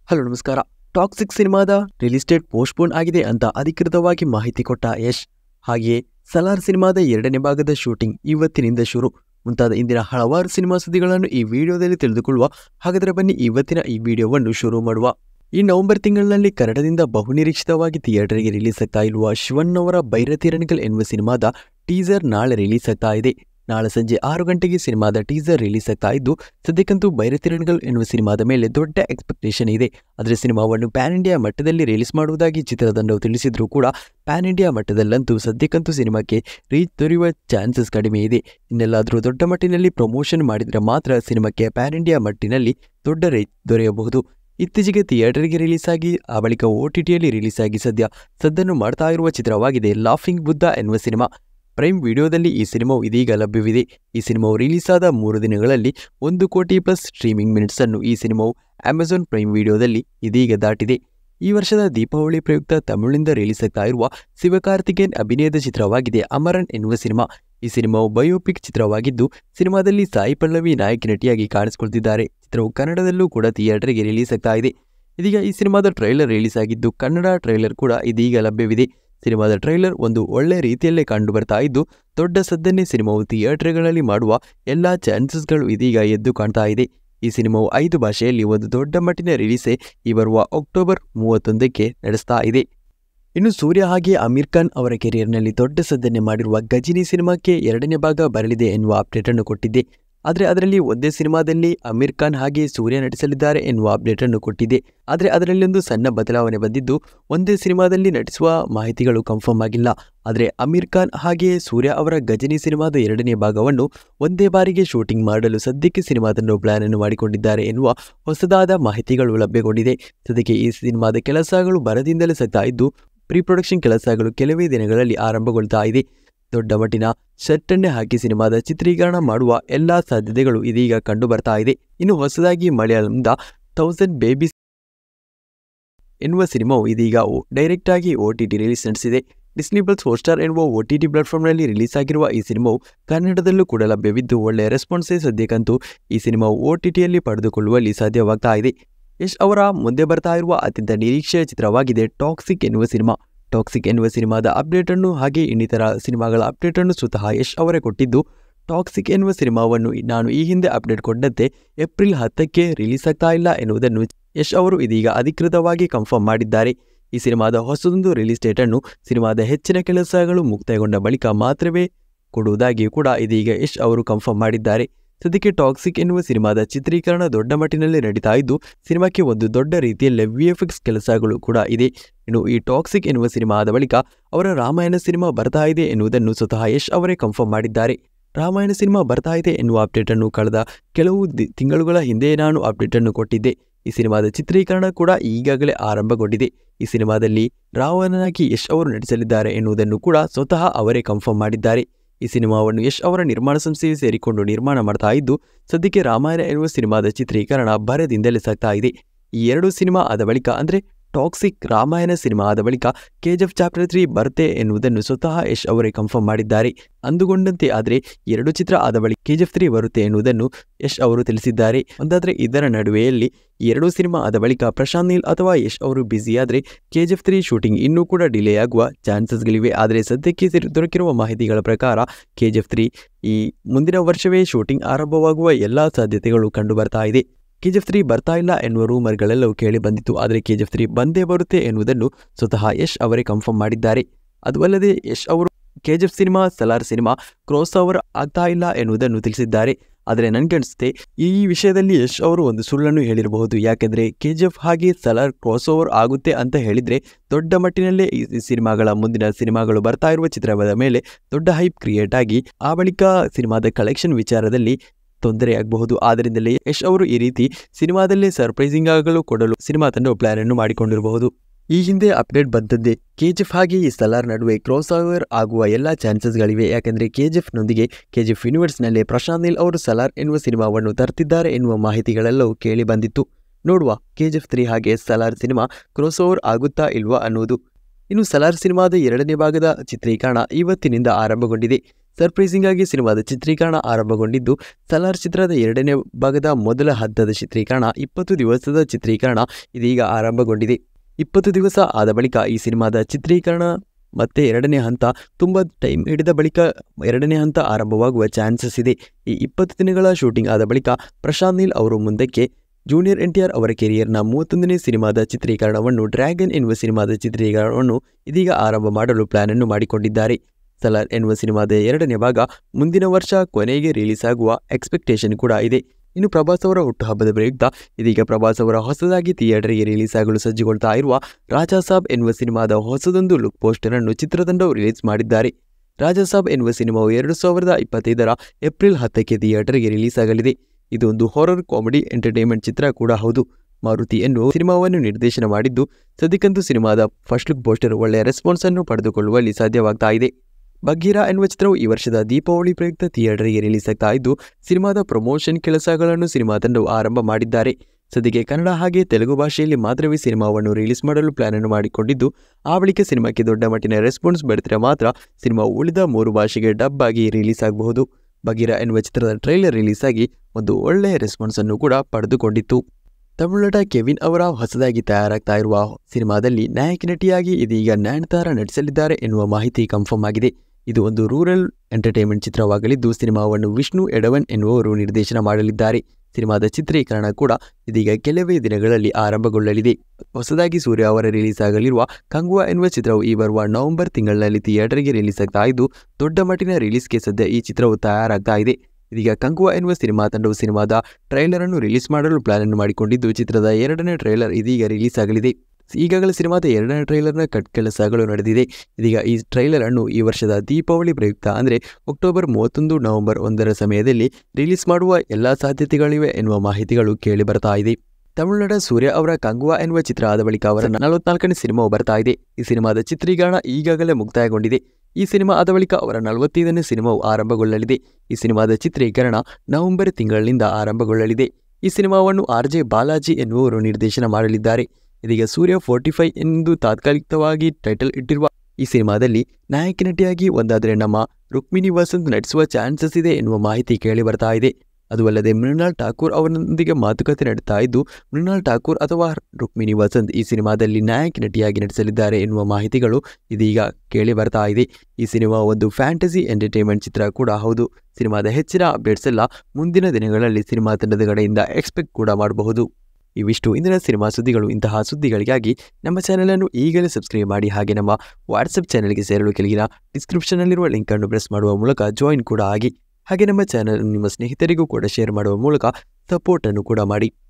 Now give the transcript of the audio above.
hello ನಮಸ್ಕಾರ toxic ಸಿನಿಮಾದ release date postpone ಆಗಿದೆ ಅಂತ ಅಧಿಕೃತವಾಗಿ ಮಾಹಿತಿ ಕೊಟ್ಟ ಯಶ್ ಹಾಗೆಯೇ ಸಲಾರ್ ಸಿನಿಮಾದ ಎರಡನೇ ಭಾಗದ ಶೂಟಿಂಗ್ ಇವತ್ತಿನಿಂದ ಶುರು ಮುಂತಾದ ಇಂದಿನ ಹಲವಾರು ಸಿನಿಮಾ ಸುದ್ದಿಗಳನ್ನು ಈ ವಿಡಿಯೋದಲ್ಲಿ ತಿಳಿದುಕೊಳ್ಳುವ ಹಾಗಾದರೆ ಬನ್ನಿ ಇವತ್ತಿನ ಈ ವಿಡಿಯೋವನ್ನು ಶುರು ಮಾಡುವ ಈ ನವೆಂಬರ್ ತಿಂಗಳಿನಲ್ಲಿ ಕನ್ನಡದಿಂದ ಬಹುನಿರೀಕ್ಷಿತವಾಗಿ ಥಿಯೇಟರ್ಗೆ ರಿಲೀಸ್ ಆಗ್ತಾ ಇರುವ ಶಿವನ್ ಅವರ ಬೈರತಿರಣಿಕಲ್ ಎನ್ನುವ ಸಿನಿಮಾದ ಟೀಸರ್ ನಾಳೆ ರಿಲೀಸ್ ಆಗ್ತಾ ಇದೆ ನಾಳೆ ಸಂಜೆ ಆರು ಗಂಟೆಗೆ ಸಿನಿಮಾದ ಟೀಸರ್ ರಿಲೀಸ್ ಆಗ್ತಾ ಇದ್ದು ಸದ್ಯಕ್ಕಂತೂ ಬೈರತಿರಣಿಕಲ್ ಎನ್ನುವ ಸಿನಿಮಾದ ಮೇಲೆ ದೊಡ್ಡ ಎಕ್ಸ್ಪೆಕ್ಟೇಷನ್ ಇದೆ ಆದರೆ ಸಿನಿಮಾವನ್ನು ಪ್ಯಾನ್ ಇಂಡಿಯಾ ಮಟ್ಟದಲ್ಲಿ ರಿಲೀಸ್ ಮಾಡುವುದಾಗಿ ಚಿತ್ರತಂಡವು ತಿಳಿಸಿದ್ರೂ ಕೂಡ ಪ್ಯಾನ್ ಇಂಡಿಯಾ ಮಟ್ಟದಲ್ಲಂತೂ ಸದ್ಯಕ್ಕಂತೂ ಸಿನಿಮಾಕ್ಕೆ ರೀಚ್ ದೊರೆಯುವ ಚಾನ್ಸಸ್ ಕಡಿಮೆ ಇದೆ ಇನ್ನೆಲ್ಲಾದರೂ ದೊಡ್ಡ ಮಟ್ಟಿನಲ್ಲಿ ಪ್ರಮೋಷನ್ ಮಾಡಿದರೆ ಮಾತ್ರ ಸಿನಿಮಾಕ್ಕೆ ಪ್ಯಾನ್ ಇಂಡಿಯಾ ಮಟ್ಟಿನಲ್ಲಿ ದೊಡ್ಡ ರೀಚ್ ದೊರೆಯಬಹುದು ಇತ್ತೀಚೆಗೆ ಥಿಯೇಟರ್ಗೆ ರಿಲೀಸ್ ಆಗಿ ಆ ಬಳಿಕ ಒ ಟಿ ಟಿಯಲ್ಲಿ ರಿಲೀಸ್ ಆಗಿ ಸದ್ಯ ಸದ್ದನ್ನು ಮಾಡ್ತಾ ಇರುವ ಚಿತ್ರವಾಗಿದೆ ಲಾಫಿಂಗ್ ಬುದ್ಧ ಎನ್ನುವ ಸಿನಿಮಾ ಪ್ರೈಮ್ ವಿಡಿಯೋದಲ್ಲಿ ಈ ಸಿನಿಮಾವು ಇದೀಗ ಲಭ್ಯವಿದೆ ಈ ಸಿನಿಮಾವು ರಿಲೀಸ್ ಆದ ಮೂರು ದಿನಗಳಲ್ಲಿ ಒಂದು ಕೋಟಿ ಪ್ಲಸ್ ಸ್ಟ್ರೀಮಿಂಗ್ ಮಿನಿಟ್ಸ್ ಅನ್ನು ಈ ಸಿನಿಮಾವು ಅಮೆಜಾನ್ ಪ್ರೈಮ್ ವಿಡಿಯೋದಲ್ಲಿ ಇದೀಗ ದಾಟಿದೆ ಈ ವರ್ಷದ ದೀಪಾವಳಿ ಪ್ರಯುಕ್ತ ತಮಿಳಿನಿಂದ ರಿಲೀಸ್ ಆಗ್ತಾ ಇರುವ ಶಿವಕಾರ್ತಿಕೇಯನ್ ಅಭಿನಯದ ಚಿತ್ರವಾಗಿದೆ ಅಮರನ್ ಎನ್ನುವ ಸಿನಿಮಾ ಈ ಸಿನಿಮಾವು ಬಯೋಪಿಕ್ ಚಿತ್ರವಾಗಿದ್ದು ಸಿನಿಮಾದಲ್ಲಿ ಸಾಯಿ ಪಲ್ಲವಿ ನಾಯಕಿ ನಟಿಯಾಗಿ ಕಾಣಿಸಿಕೊಳ್ತಿದ್ದಾರೆ ಚಿತ್ರವು ಕನ್ನಡದಲ್ಲೂ ಕೂಡ ಥಿಯೇಟರ್ಗೆ ರಿಲೀಸ್ ಆಗ್ತಾ ಇದೆ ಇದೀಗ ಈ ಸಿನಿಮಾದ ಟ್ರೈಲರ್ ರಿಲೀಸ್ ಆಗಿದ್ದು ಕನ್ನಡ ಟ್ರೈಲರ್ ಕೂಡ ಇದೀಗ ಲಭ್ಯವಿದೆ ಸಿನಿಮಾದ ಟ್ರೈಲರ್ ಒಂದು ಒಳ್ಳೆ ರೀತಿಯಲ್ಲೇ ಕಂಡು ಬರ್ತಾ ಇದ್ದು ದೊಡ್ಡ ಸದ್ದನ್ನೇ ಸಿನಿಮಾವು ಥಿಯೇಟರ್ಗಳಲ್ಲಿ ಮಾಡುವ ಎಲ್ಲ ಚಾನ್ಸಸ್ಗಳು ಇದೀಗ ಎದ್ದು ಕಾಣ್ತಾ ಇದೆ ಈ ಸಿನಿಮಾವು ಐದು ಭಾಷೆಯಲ್ಲಿ ಒಂದು ದೊಡ್ಡ ಮಟ್ಟಿನ ರಿಲೀಸೇ ಈ ಬರುವ ಅಕ್ಟೋಬರ್ ಮೂವತ್ತೊಂದಕ್ಕೆ ನಡೆಸ್ತಾ ಇದೆ ಇನ್ನು ಸೂರ್ಯ ಹಾಗೆ ಅಮೀರ್ ಖಾನ್ ಅವರ ಕೆರಿಯರ್ನಲ್ಲಿ ದೊಡ್ಡ ಸದ್ದನ್ನೇ ಮಾಡಿರುವ ಗಜಿನಿ ಸಿನಿಮಾಕ್ಕೆ ಎರಡನೇ ಭಾಗ ಬರಲಿದೆ ಎನ್ನುವ ಅಪ್ಡೇಟ್ ಅನ್ನು ಕೊಟ್ಟಿದ್ದೆ ಆದರೆ ಅದರಲ್ಲಿ ಒಂದೇ ಸಿನಿಮಾದಲ್ಲಿ ಅಮೀರ್ ಖಾನ್ ಹಾಗೆ ಸೂರ್ಯ ನಟಿಸಲಿದ್ದಾರೆ ಎನ್ನುವ ಅಪ್ಡೇಟ್ ಅನ್ನು ಕೊಟ್ಟಿದೆ ಆದರೆ ಅದರಲ್ಲಿ ಒಂದು ಸಣ್ಣ ಬದಲಾವಣೆ ಬಂದಿದ್ದು ಒಂದೇ ಸಿನಿಮಾದಲ್ಲಿ ನಟಿಸುವ ಮಾಹಿತಿಗಳು ಕನ್ಫರ್ಮ್ ಆಗಿಲ್ಲ ಆದರೆ ಅಮೀರ್ ಖಾನ್ ಹಾಗೆಯೇ ಸೂರ್ಯ ಅವರ ಗಜನಿ ಸಿನಿಮಾದ ಎರಡನೇ ಭಾಗವನ್ನು ಒಂದೇ ಬಾರಿಗೆ ಶೂಟಿಂಗ್ ಮಾಡಲು ಸದ್ಯಕ್ಕೆ ಸಿನಿಮಾದನ್ನು ಪ್ಲಾನ್ ಅನ್ನು ಮಾಡಿಕೊಂಡಿದ್ದಾರೆ ಎನ್ನುವ ಹೊಸದಾದ ಮಾಹಿತಿಗಳು ಲಭ್ಯಗೊಂಡಿದೆ ಸದ್ಯಕ್ಕೆ ಈ ಸಿನಿಮಾದ ಕೆಲಸಗಳು ಬರದಿಂದಲೇ ಸತ್ತಾ ಇದ್ದು ಪ್ರೀ ಪ್ರೊಡಕ್ಷನ್ ಕೆಲಸಗಳು ಕೆಲವೇ ದಿನಗಳಲ್ಲಿ ಆರಂಭಗೊಳ್ತಾ ಇದೆ ದೊಡ್ಡ ಮಟ್ಟಿನ ಶರ್ಟನ್ನೇ ಹಾಕಿ ಸಿನಿಮಾದ ಚಿತ್ರೀಕರಣ ಮಾಡುವ ಎಲ್ಲಾ ಸಾಧ್ಯತೆಗಳು ಇದೀಗ ಕಂಡು ಬರ್ತಾ ಇದೆ ಇನ್ನು ಹೊಸದಾಗಿ ಮಲಯಾಳಂದ ಥೌಸಂಡ್ ಬೇಬೀಸ್ ಎನ್ನುವ ಸಿನಿಮಾವು ಇದೀಗ ಡೈರೆಕ್ಟ್ ಆಗಿ ಒ ಟಿ ಟಿ ರಿಲೀಸ್ ನಡೆಸಿದೆ ಡಿಸ್ನಿ ಪ್ಲಸ್ ಹೋಸ್ಟಾರ್ ಎನ್ನುವ ಒ ಟಿ ಟಿ ಪ್ಲಾಟ್ಫಾರ್ಮ್ನಲ್ಲಿ ರಿಲೀಸ್ ಆಗಿರುವ ಈ ಸಿನಿಮಾವು ಕನ್ನಡದಲ್ಲೂ ಕೂಡ ಲಭ್ಯವಿದ್ದು ಒಳ್ಳೆಯ ರೆಸ್ಪಾನ್ಸೇ ಸದ್ಯಕ್ಕಂತೂ ಈ ಸಿನಿಮಾವು ಒ ಟಿ ಟಿಯಲ್ಲಿ ಪಡೆದುಕೊಳ್ಳುವಲ್ಲಿ ಸಾಧ್ಯವಾಗ್ತಾ ಇದೆ ಯಶ್ ಅವರ ಮುಂದೆ ಬರ್ತಾ ಇರುವ ಅತ್ಯಂತ ನಿರೀಕ್ಷೆಯ ಚಿತ್ರವಾಗಿದೆ ಟಾಕ್ಸಿಕ್ ಎನ್ನುವ ಸಿನಿಮಾ ಟಾಕ್ಸಿಕ್ ಎನ್ನುವ ಸಿನಿಮಾದ ಅಪ್ಡೇಟ್ ಅನ್ನು ಹಾಗೆ ಇನ್ನಿತರ ಸಿನಿಮಾಗಳ ಅಪ್ಡೇಟ್ ಅನ್ನು ಸ್ವತಃ ಯಶ್ ಅವರೇ ಕೊಟ್ಟಿದ್ದು ಟಾಕ್ಸಿಕ್ ಎನ್ನುವ ಸಿನಿಮಾವನ್ನು ನಾನು ಈ ಹಿಂದೆ ಅಪ್ಡೇಟ್ ಕೊಟ್ಟಂತೆ ಏಪ್ರಿಲ್ ಹತ್ತಕ್ಕೆ ರಿಲೀಸ್ ಆಗ್ತಾ ಇಲ್ಲ ಎನ್ನುವುದನ್ನು ಯಶ್ ಅವರು ಇದೀಗ ಅಧಿಕೃತವಾಗಿ ಕನ್ಫರ್ಮ್ ಮಾಡಿದ್ದಾರೆ ಈ ಸಿನಿಮಾದ ಹೊಸದೊಂದು ರಿಲೀಸ್ ಡೇಟ್ ಅನ್ನು ಸಿನಿಮಾದ ಹೆಚ್ಚಿನ ಕೆಲಸಗಳು ಮುಕ್ತಾಯಗೊಂಡ ಬಳಿಕ ಮಾತ್ರವೇ ಕೊಡುವುದಾಗಿಯೂ ಕೂಡ ಇದೀಗ ಯಶ್ ಅವರು ಕನ್ಫರ್ಮ್ ಮಾಡಿದ್ದಾರೆ ಸದ್ಯಕ್ಕೆ ಟಾಕ್ಸಿಕ್ ಎನ್ನುವ ಸಿನಿಮಾದ ಚಿತ್ರೀಕರಣ ದೊಡ್ಡ ಮಟ್ಟಿನಲ್ಲಿ ನಡೀತಾ ಇದ್ದು ಸಿನಿಮಾಕ್ಕೆ ಒಂದು ದೊಡ್ಡ ರೀತಿಯಲ್ಲಿ ವಿ ಎಫ್ ಎಕ್ಸ್ ಕೆಲಸಗಳು ಕೂಡ ಇದೆ ಇನ್ನು ಈ ಟಾಕ್ಸಿಕ್ ಎನ್ನುವ ಸಿನಿಮಾ ಆದ ಬಳಿಕ ಅವರ ರಾಮಾಯಣ ಸಿನಿಮಾ ಬರ್ತಾ ಇದೆ ಎನ್ನುವುದನ್ನು ಸ್ವತಃ ಯಶ್ ಅವರೇ ಕನ್ಫರ್ಮ್ ಮಾಡಿದ್ದಾರೆ ರಾಮಾಯಣ ಸಿನಿಮಾ ಬರ್ತಾ ಇದೆ ಎನ್ನುವ ಅಪ್ಡೇಟ್ ಅನ್ನು ಕಳೆದ ಕೆಲವು ತಿಂಗಳುಗಳ ಹಿಂದೆ ನಾನು ಅಪ್ಡೇಟ್ ಅನ್ನು ಕೊಟ್ಟಿದ್ದೆ ಈ ಸಿನಿಮಾದ ಚಿತ್ರೀಕರಣ ಕೂಡ ಈಗಾಗಲೇ ಆರಂಭಗೊಂಡಿದೆ ಈ ಸಿನಿಮಾದಲ್ಲಿ ರಾವಣನಾಗಿ ಯಶ್ ಅವರು ನಟಿಸಲಿದ್ದಾರೆ ಎನ್ನುವುದನ್ನು ಕೂಡ ಸ್ವತಃ ಅವರೇ ಕನ್ಫರ್ಮ್ ಮಾಡಿದ್ದಾರೆ ಈ ಸಿನಿಮಾವನ್ನು ಯಶ್ ಅವರ ನಿರ್ಮಾಣ ಸಂಸ್ಥೆಯು ಸೇರಿಕೊಂಡು ನಿರ್ಮಾಣ ಮಾಡ್ತಾ ಇದ್ದು ಸದ್ಯಕ್ಕೆ ರಾಮಾಯಣ ಎನ್ನುವ ಸಿನಿಮಾದ ಚಿತ್ರೀಕರಣ ಭರದಿಂದಲೇ ಸಾಗ್ತಾ ಇದೆ ಈ ಎರಡು ಸಿನಿಮಾ ಆದ ಬಳಿಕ ಅಂದರೆ ಟಾಕ್ಸಿಕ್ ರಾಮಾಯಣ ಸಿನಿಮಾ ಆದ ಬಳಿಕ ಕೆಜಿಎಫ್ ಚಾಪ್ಟರ್ ತ್ರೀ ಬರುತ್ತೆ ಎನ್ನುವುದನ್ನು ಸ್ವತಃ ಯಶ್ ಅವರೇ ಕನ್ಫರ್ಮ್ ಮಾಡಿದ್ದಾರೆ ಅಂದುಕೊಂಡಂತೆ ಆದರೆ ಎರಡು ಚಿತ್ರ ಆದ ಬಳಿಕ ಕೆಜಿಎಫ್ ತ್ರೀ ಬರುತ್ತೆ ಎನ್ನುವುದನ್ನು ಯಶ್ ಅವರು ತಿಳಿಸಿದ್ದಾರೆ ಒಂದಾದರೆ ಇದರ ನಡುವೆಯಲ್ಲಿ ಎರಡೂ ಸಿನಿಮಾ ಆದ ಬಳಿಕ ಪ್ರಶಾಂತ್ ನೀಲ್ ಅಥವಾ ಯಶ್ ಅವರು ಬ್ಯುಸಿಯಾದರೆ ಕೆಜಿಎಫ್ ತ್ರೀ ಶೂಟಿಂಗ್ ಇನ್ನೂ ಕೂಡ ಡಿಲೇ ಆಗುವ ಚಾನ್ಸಸ್ಗಳಿವೆ ಆದರೆ ಸದ್ಯಕ್ಕೆ ದೊರಕಿರುವ ಮಾಹಿತಿಗಳ ಪ್ರಕಾರ ಕೆಜಿಎಫ್ ತ್ರೀ ಈ ಮುಂದಿನ ವರ್ಷವೇ ಶೂಟಿಂಗ್ ಆರಂಭವಾಗುವ ಎಲ್ಲ ಸಾಧ್ಯತೆಗಳು ಕಂಡು ಬರ್ತಾ ಇದೆ ಕೆಜಿಎಫ್ ತ್ರೀ ಬರ್ತಾ ಇಲ್ಲ ಎನ್ನುವ ರೂಮರ್ಗಳೆಲ್ಲವೂ ಕೇಳಿ ಬಂದಿತ್ತು ಆದರೆ ಕೆಜಿಎಫ್ ತ್ರೀ ಬಂದೇ ಬರುತ್ತೆ ಎನ್ನುವುದನ್ನು ಸ್ವತಃ ಯಶ್ ಅವರೇ ಕನ್ಫರ್ಮ್ ಮಾಡಿದ್ದಾರೆ ಅದು ಅಲ್ಲದೆ ಯಶ್ ಅವರು KGF cinema Salaar cinema cross over ಆಗ್ತಾ ಇಲ್ಲ ಎನ್ನುವುದನ್ನು ತಿಳಿಸಿದ್ದಾರೆ ಆದರೆ ನನಗನ್ಸುತ್ತೆ ಈ ವಿಷಯದಲ್ಲಿ ಯಶ್ ಅವರು ಒಂದು ಸುಳ್ಳನ್ನು ಹೇಳಿರಬಹುದು ಯಾಕೆಂದರೆ ಕೆ ಜಿ ಎಫ್ ಹಾಗೆ ಸಲಾರ್ ಕ್ರಾಸ್ ಓವರ್ ಆಗುತ್ತೆ ಅಂತ ಹೇಳಿದರೆ ದೊಡ್ಡ ಮಟ್ಟಿನಲ್ಲೇ ಈ ಸಿನಿಮಾಗಳ ಮುಂದಿನ ಸಿನಿಮಾಗಳು ಬರ್ತಾ ಇರುವ ಚಿತ್ರದ ಮೇಲೆ ದೊಡ್ಡ ಹೈಪ್ ಕ್ರಿಯೇಟ್ ಆಗಿ ಆ ಬಳಿಕ ಸಿನಿಮಾದ ಕಲೆಕ್ಷನ್ ವಿಚಾರದಲ್ಲಿ ತೊಂದರೆಯಾಗಬಹುದು ಆದ್ದರಿಂದಲೇ ಯಶ್ ಅವರು ಈ ರೀತಿ ಸಿನಿಮಾದಲ್ಲೇ ಸರ್ಪ್ರೈಸಿಂಗ್ ಆಗಲು ಕೊಡಲು ಸಿನಿಮಾ ತಂಡ ಪ್ಲಾನ್ ಅನ್ನು ಮಾಡಿಕೊಂಡಿರಬಹುದು ಈ ಹಿಂದೆ ಅಪ್ಡೇಟ್ ಬಂದದ್ದೇ ಕೆಜಿಎಫ್ ಹಾಗೆ ಈ ಸಲಾರ್ ನಡುವೆ ಕ್ರಾಸ್ ಓವರ್ ಆಗುವ ಎಲ್ಲ ಚಾನ್ಸಸ್ಗಳಿವೆ ಯಾಕೆಂದರೆ ಕೆಜಿಎಫ್ನೊಂದಿಗೆ ಕೆಜಿಎಫ್ ಯೂನಿವರ್ಸ್ನಲ್ಲೇ ಪ್ರಶಾಂತ್ ನೀಲ್ ಅವರು ಸಲಾರ್ ಎನ್ನುವ ಸಿನಿಮಾವನ್ನು ತರ್ತಿದ್ದಾರೆ ಎನ್ನುವ ಮಾಹಿತಿಗಳೆಲ್ಲವೂ ಕೇಳಿ ಬಂದಿತ್ತು ನೋಡುವ ಕೆಜಿಎಫ್ ತ್ರೀ ಹಾಗೆ ಸಲಾರ್ ಸಿನಿಮಾ ಕ್ರಾಸ್ ಓವರ್ ಆಗುತ್ತಾ ಇಲ್ವಾ ಅನ್ನುವುದು ಇನ್ನು ಸಲಾರ್ ಸಿನಿಮಾದ ಎರಡನೇ ಭಾಗದ ಚಿತ್ರೀಕರಣ ಇವತ್ತಿನಿಂದ ಆರಂಭಗೊಂಡಿದೆ ಸರ್ಪ್ರೈಸಿಂಗ್ ಆಗಿ ಸಿನಿಮಾದ ಚಿತ್ರೀಕರಣ ಆರಂಭಗೊಂಡಿದ್ದು ಸಲಾರ್ ಚಿತ್ರದ ಎರಡನೇ ಭಾಗದ ಮೊದಲ ಹಂತದ ಚಿತ್ರೀಕರಣ ಇಪ್ಪತ್ತು ದಿವಸದ ಚಿತ್ರೀಕರಣ ಇದೀಗ ಆರಂಭಗೊಂಡಿದೆ ಇಪ್ಪತ್ತು ದಿವಸ ಆದ ಬಳಿಕ ಈ ಸಿನಿಮಾದ ಚಿತ್ರೀಕರಣ ಮತ್ತೆ ಎರಡನೇ ಹಂತ ತುಂಬ ಟೈಮ್ ಹಿಡಿದ ಬಳಿಕ ಎರಡನೇ ಹಂತ ಆರಂಭವಾಗುವ ಚಾನ್ಸಸ್ ಇದೆ ಈ ಇಪ್ಪತ್ತು ದಿನಗಳ ಶೂಟಿಂಗ್ ಆದ ಬಳಿಕ ಪ್ರಶಾಂತ್ ನೀಲ್ ಅವರು ಮುಂದಕ್ಕೆ ಜೂನಿಯರ್ ಎನ್ ಟಿ ಆರ್ ಅವರ ಕೆರಿಯರ್ನ ಮೂವತ್ತೊಂದನೇ ಸಿನಿಮಾದ ಚಿತ್ರೀಕರಣವನ್ನು ಡ್ರ್ಯಾಗನ್ ಎನ್ನುವ ಸಿನಿಮಾದ ಚಿತ್ರೀಕರಣವನ್ನು ಇದೀಗ ಆರಂಭ ಮಾಡಲು ಪ್ಲಾನ್ ಅನ್ನು ಮಾಡಿಕೊಂಡಿದ್ದಾರೆ ಸಲಾರ್ ಎನ್ನುವ ಸಿನಿಮಾದ ಎರಡನೇ ಭಾಗ ಮುಂದಿನ ವರ್ಷ ಕೊನೆಗೆ ರಿಲೀಸ್ ಆಗುವ ಎಕ್ಸ್ಪೆಕ್ಟೇಷನ್ ಕೂಡ ಇದೆ ಇನ್ನು ಪ್ರಭಾಸ್ ಅವರ ಹುಟ್ಟುಹಬ್ಬದ ಪ್ರಯುಕ್ತ ಇದೀಗ ಪ್ರಭಾಸ್ ಅವರ ಹೊಸದಾಗಿ ಥಿಯೇಟರ್ಗೆ ರಿಲೀಸ್ ಆಗಲು ಸಜ್ಜುಗೊಳ್ತಾ ಇರುವ ರಾಜಾ ಸಾಬ್ ಎನ್ನುವ ಸಿನಿಮಾದ ಹೊಸದೊಂದು ಲುಕ್ ಪೋಸ್ಟರ್ ಅನ್ನು ಚಿತ್ರತಂಡವು ರಿಲೀಸ್ ಮಾಡಿದ್ದಾರೆ ರಾಜಾ ಸಾಬ್ ಎನ್ನುವ ಸಿನಿಮಾವು ಎರಡು ಸಾವಿರದ ಇಪ್ಪತ್ತೈದರ ಏಪ್ರಿಲ್ ಹತ್ತಕ್ಕೆ ಥಿಯೇಟರ್ಗೆ ರಿಲೀಸ್ ಆಗಲಿದೆ ಇದು ಒಂದು ಹಾರರ್ ಕಾಮಿಡಿ ಎಂಟರ್ಟೈನ್ಮೆಂಟ್ ಚಿತ್ರ ಕೂಡ ಹೌದು ಮಾರುತಿ ಎನ್ನುವ ಸಿನಿಮಾವನ್ನು ನಿರ್ದೇಶನ ಮಾಡಿದ್ದು ಸದ್ಯಕ್ಕಂತೂ ಸಿನಿಮಾದ ಫಸ್ಟ್ ಲುಕ್ ಪೋಸ್ಟರ್ ಒಳ್ಳೆಯ ರೆಸ್ಪಾನ್ಸ್ ಅನ್ನು ಪಡೆದುಕೊಳ್ಳುವಲ್ಲಿ ಸಾಧ್ಯವಾಗ್ತಾ ಇದೆ ಬಗೀರಾ ಎನ್ನುವ ಚಿತ್ರವು ಈ ವರ್ಷದ ದೀಪಾವಳಿ ಪ್ರಯುಕ್ತ ಥಿಯೇಟರ್ಗೆ ರಿಲೀಸ್ ಆಗ್ತಾ ಇದ್ದು ಸಿನಿಮಾದ ಪ್ರಮೋಷನ್ ಕೆಲಸಗಳನ್ನು ಸಿನಿಮಾ ತಂಡವು ಆರಂಭ ಮಾಡಿದ್ದಾರೆ ಸದ್ಯಕ್ಕೆ ಕನ್ನಡ ಹಾಗೆ ತೆಲುಗು ಭಾಷೆಯಲ್ಲಿ ಮಾತ್ರವೇ ಸಿನಿಮಾವನ್ನು ರಿಲೀಸ್ ಮಾಡಲು ಪ್ಲಾನ್ ಅನ್ನು ಮಾಡಿಕೊಂಡಿದ್ದು ಆ ಬಳಿಕ ಸಿನಿಮಾಕ್ಕೆ ದೊಡ್ಡ ಮಟ್ಟಿನ ರೆಸ್ಪಾನ್ಸ್ ಬರೆದರೆ ಮಾತ್ರ ಸಿನಿಮಾ ಉಳಿದ ಮೂರು ಭಾಷೆಗೆ ಡಬ್ ಆಗಿ ರಿಲೀಸ್ ಆಗಬಹುದು ಬಗೀರಾ ಎನ್ನುವ ಚಿತ್ರದ ಟ್ರೈಲರ್ ರಿಲೀಸ್ ಆಗಿ ಒಂದು ಒಳ್ಳೆಯ ರೆಸ್ಪಾನ್ಸ್ ಅನ್ನು ಕೂಡ ಪಡೆದುಕೊಂಡಿತ್ತು ತಮಿಳುನಾಡ ಕೆವಿನ್ ಅವರ ಹೊಸದಾಗಿ ತಯಾರಾಗ್ತಾ ಇರುವ ಸಿನಿಮಾದಲ್ಲಿ ನಾಯಕ ನಟಿಯಾಗಿ ಇದೀಗ ನಯನತಾರ ನಟಿಸಲಿದ್ದಾರೆ ಎನ್ನುವ ಮಾಹಿತಿ ಕನ್ಫರ್ಮ್ ಆಗಿದೆ ಇದು ಒಂದು ರೂರಲ್ ಎಂಟರ್ಟೈನ್ಮೆಂಟ್ ಚಿತ್ರವಾಗಲಿದ್ದು ಸಿನಿಮಾವನ್ನು ವಿಷ್ಣು ಎಡವನ್ ಎನ್ನುವರು ನಿರ್ದೇಶನ ಮಾಡಲಿದ್ದಾರೆ ಸಿನಿಮಾದ ಚಿತ್ರೀಕರಣ ಕೂಡ ಇದೀಗ ಕೆಲವೇ ದಿನಗಳಲ್ಲಿ ಆರಂಭಗೊಳ್ಳಲಿದೆ ಹೊಸದಾಗಿ ಸೂರ್ಯ ಅವರ ರಿಲೀಸ್ ಆಗಲಿರುವ ಕಂಗುವಾ ಎನ್ನುವ ಚಿತ್ರವು ಈ ಬರುವ ನವೆಂಬರ್ ತಿಂಗಳಿನಲ್ಲಿ ಥಿಯೇಟರ್ಗೆ ರಿಲೀಸ್ ಆಗ್ತಾ ಇದ್ದು ದೊಡ್ಡ ಮಟ್ಟಿನ ರಿಲೀಸ್ಗೆ ಸದ್ಯ ಈ ಚಿತ್ರವು ತಯಾರಾಗ್ತಾ ಇದೆ ಇದೀಗ ಕಂಗುವಾ ಎನ್ನುವ ಸಿನಿಮಾ ತಂಡವು ಸಿನಿಮಾದ ಟ್ರೈಲರ್ ಅನ್ನು ರಿಲೀಸ್ ಮಾಡಲು ಪ್ಲಾನ್ ಅನ್ನು ಮಾಡಿಕೊಂಡಿದ್ದು ಚಿತ್ರದ ಎರಡನೇ ಟ್ರೈಲರ್ ಇದೀಗ ರಿಲೀಸ್ ಆಗಲಿದೆ ಈಗಾಗಲೇ ಸಿನಿಮಾದ ಎರಡನೇ ಟ್ರೈಲರ್ನ ಕಟ್ ಕೆಲಸಗಳು ನಡೆದಿದೆ ಇದೀಗ ಈ ಟ್ರೈಲರ್ ಅನ್ನು ಈ ವರ್ಷದ ದೀಪಾವಳಿ ಪ್ರಯುಕ್ತ ಅಂದರೆ ಅಕ್ಟೋಬರ್ ಮೂವತ್ತೊಂದು ನವೆಂಬರ್ ಒಂದರ ಸಮಯದಲ್ಲಿ ರಿಲೀಸ್ ಮಾಡುವ ಎಲ್ಲ ಸಾಧ್ಯತೆಗಳಿವೆ ಎನ್ನುವ ಮಾಹಿತಿಗಳು ಕೇಳಿ ಬರ್ತಾ ಇದೆ ತಮಿಳುನಾಡ ಸೂರ್ಯ ಅವರ ಕಂಗುವಾ ಎನ್ನುವ ಚಿತ್ರ ಆದ ಬಳಿಕ ಅವರ ನಲವತ್ನಾಲ್ಕನೇ ಸಿನಿಮಾವು ಬರ್ತಾ ಇದೆ ಈ ಸಿನಿಮಾದ ಚಿತ್ರೀಕರಣ ಈಗಾಗಲೇ ಮುಕ್ತಾಯಗೊಂಡಿದೆ ಈ ಸಿನಿಮಾ ಆದ ಬಳಿಕ ಅವರ ನಲವತ್ತೈದನೇ ಸಿನಿಮಾವು ಆರಂಭಗೊಳ್ಳಲಿದೆ ಈ ಸಿನಿಮಾದ ಚಿತ್ರೀಕರಣ ನವೆಂಬರ್ ತಿಂಗಳಿನಿಂದ ಆರಂಭಗೊಳ್ಳಲಿದೆ ಈ ಸಿನಿಮಾವನ್ನು ಆರ್ ಜೆ ಬಾಲಾಜಿ ಎನ್ನುವರು ನಿರ್ದೇಶನ ಮಾಡಲಿದ್ದಾರೆ ಇದೀಗ ಸೂರ್ಯ ಫೋರ್ಟಿ ಫೈವ್ ಎಂದು ತಾತ್ಕಾಲಿಕವಾಗಿ ಟೈಟಲ್ ಇಟ್ಟಿರುವ ಈ ಸಿನಿಮಾದಲ್ಲಿ ನಾಯಕ ನಟಿಯಾಗಿ ಒಂದಾದರೆ ನಮ್ಮ ರುಕ್ಮಿಣಿ ವಸಂತ್ ನಟಿಸುವ ಚಾನ್ಸಸ್ ಇದೆ ಎನ್ನುವ ಮಾಹಿತಿ ಕೇಳಿ ಬರ್ತಾ ಇದೆ ಅದು ಅಲ್ಲದೆ ಮೃಣಾಲ್ ಠಾಕೂರ್ ಅವರೊಂದಿಗೆ ಮಾತುಕತೆ ನಡೆತಾ ಇದ್ದು ಮೃಣಾಲ್ ಠಾಕೂರ್ ಅಥವಾ ರುಕ್ಮಿಣಿ ವಸಂತ್ ಈ ಸಿನಿಮಾದಲ್ಲಿ ನಾಯಕ ನಟಿಯಾಗಿ ನಟಿಸಲಿದ್ದಾರೆ ಎನ್ನುವ ಮಾಹಿತಿಗಳು ಇದೀಗ ಕೇಳಿ ಬರ್ತಾ ಇದೆ ಈ ಸಿನಿಮಾ ಒಂದು ಫ್ಯಾಂಟಸಿ ಎಂಟರ್ಟೈನ್ಮೆಂಟ್ ಚಿತ್ರ ಕೂಡ ಹೌದು ಸಿನಿಮಾದ ಹೆಚ್ಚಿನ ಅಪ್ಡೇಟ್ಸ್ ಎಲ್ಲ ಮುಂದಿನ ದಿನಗಳಲ್ಲಿ ಸಿನಿಮಾ ತಂಡದ ಕಡೆಯಿಂದ ಎಕ್ಸ್ಪೆಕ್ಟ್ ಕೂಡ ಮಾಡಬಹುದು ಇವಿಷ್ಟು ಇಂದಿನ ಸಿನಿಮಾ ಸುದ್ದಿಗಳು ಇಂತಹ ಸುದ್ದಿಗಳಿಗಾಗಿ ನಮ್ಮ ಚಾನಲನ್ನು ಈಗಲೇ ಸಬ್ಸ್ಕ್ರೈಬ್ ಮಾಡಿ ಹಾಗೆ ನಮ್ಮ ವಾಟ್ಸಪ್ ಚಾನಲ್ಗೆ ಸೇರಲು ಕೆಳಗಿನ ಡಿಸ್ಕ್ರಿಪ್ಷನ್ನಲ್ಲಿರುವ ಲಿಂಕನ್ನು ಪ್ರೆಸ್ ಮಾಡುವ ಮೂಲಕ ಜಾಯಿನ್ ಕೂಡ ಆಗಿ ಹಾಗೆ ನಮ್ಮ ಚಾನಲ್ ನಿಮ್ಮ ಸ್ನೇಹಿತರಿಗೂ ಕೂಡ ಶೇರ್ ಮಾಡುವ ಮೂಲಕ ಸಪೋರ್ಟನ್ನು ಕೂಡ ಮಾಡಿ